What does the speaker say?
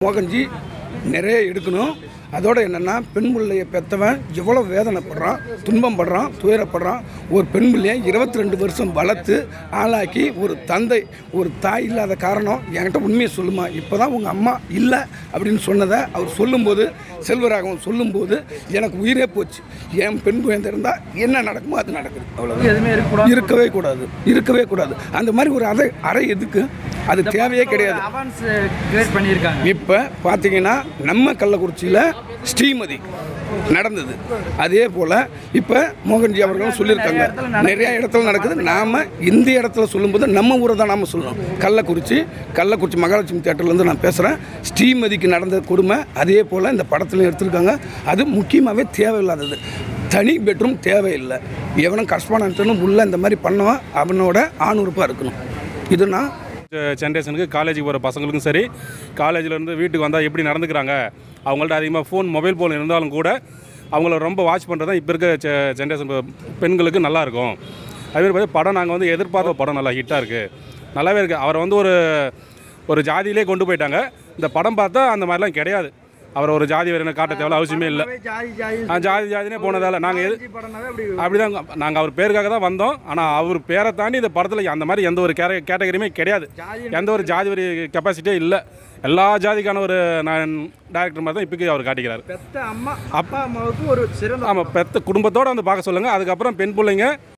மோகன்ஜி நிறைய எடுக்கணும் அதோட என்னென்னா பெண் பிள்ளையை பெற்றவன் எவ்வளோ வேதனைப்படுறான் துன்பம் படுறான் துயரப்படுறான் ஒரு பெண் பிள்ளையை இருபத்தி ரெண்டு வருஷம் வளர்த்து ஆளாக்கி ஒரு தந்தை ஒரு தாய் இல்லாத காரணம் என்கிட்ட உண்மையை சொல்லுமா இப்போ தான் உங்கள் அம்மா இல்லை அப்படின்னு சொன்னதை அவர் சொல்லும்போது செல்வராகவன் சொல்லும்போது எனக்கு உயிரே போச்சு என் பெண் குழந்தை இருந்தால் என்ன நடக்குமோ அது நடக்குது அவ்வளோ எதுவுமே இருக்கக்கூடாது இருக்கவே கூடாது இருக்கவே கூடாது அந்த மாதிரி ஒரு அறை அறை எதுக்கு அது தேவையே கிடையாது அவான்ஸ் கிரியேட் பண்ணியிருக்காங்க இப்போ பார்த்தீங்கன்னா நம்ம கள்ளக்குறிச்சியில் ஸ்ரீமதி நடந்தது அதே போல் இப்போ மோகன்ஜி அவர்களும் சொல்லியிருக்காங்க நிறைய இடத்துல நடக்குது நாம் இந்த இடத்துல சொல்லும்போது நம்ம ஊரை தான் நாம் சொல்லணும் கள்ளக்குறிச்சி கள்ளக்குறிச்சி மகாலட்சுமி தேட்டர்லேருந்து நான் பேசுகிறேன் ஸ்ரீமதிக்கு நடந்த கொடுமை அதே போல் இந்த படத்தில் எடுத்திருக்காங்க அது முக்கியமாகவே தேவையில்லாதது தனி பெட்ரூம் தேவையில்லை எவனும் கரஸ்பாண்டன்ட்னு உள்ள இந்த மாதிரி பண்ணவன் அவனோட ஆணுறுப்பாக இருக்கணும் இதுனா ஜென்ரேஷனுக்கு காலேஜுக்கு போகிற பசங்களுக்கும் சரி காலேஜ்லேருந்து வீட்டுக்கு வந்தால் எப்படி நடந்துக்கிறாங்க அவங்கள்ட்ட அதிகமாக ஃபோன் மொபைல் ஃபோன் இருந்தாலும் கூட அவங்கள ரொம்ப வாட்ச் பண்ணுறது தான் இப்போ இருக்க ஜென்ரேஷன் பெண்களுக்கு நல்லாயிருக்கும் அதுமாதிரி பார்த்தா படம் நாங்கள் வந்து எதிர்பார்த்த படம் நல்லா ஹிட்டாக இருக்குது நல்லாவே இருக்குது அவரை வந்து ஒரு ஒரு ஜாதியிலே கொண்டு போயிட்டாங்க இந்த படம் பார்த்தா அந்த மாதிரிலாம் கிடையாது அவர் ஒரு ஜாதி வேறு காட்ட தேவையில்ல அவசியமே இல்லை ஜாதி ஜாதி ஆ, ஜாதி ஜாதினே போனதால நாங்கள் எது படம்னாவே அப்படி அப்படிதான் நாங்கள் அவர் பேருக்காக தான் வந்தோம் ஆனால் அவர் பேரை தாண்டி இந்த படத்தில் அந்த மாதிரி எந்த ஒரு கேர கேட்டகரியுமே கிடையாது எந்த ஒரு ஜாதி வரி கெப்பாசிட்டியே இல்லை எல்லா ஜாதிக்கான ஒரு நான் டேரக்டர் மாதிரி தான் இப்போக்கி அவர் காட்டிக்கிறார் பெத்த அம்மா அப்பா அம்மாவுக்கு ஒரு சிறந்த ஆமாம் பெத்த குடும்பத்தோடு வந்து பார்க்க சொல்லுங்கள் அதுக்கப்புறம் பெண் பிள்ளைங்க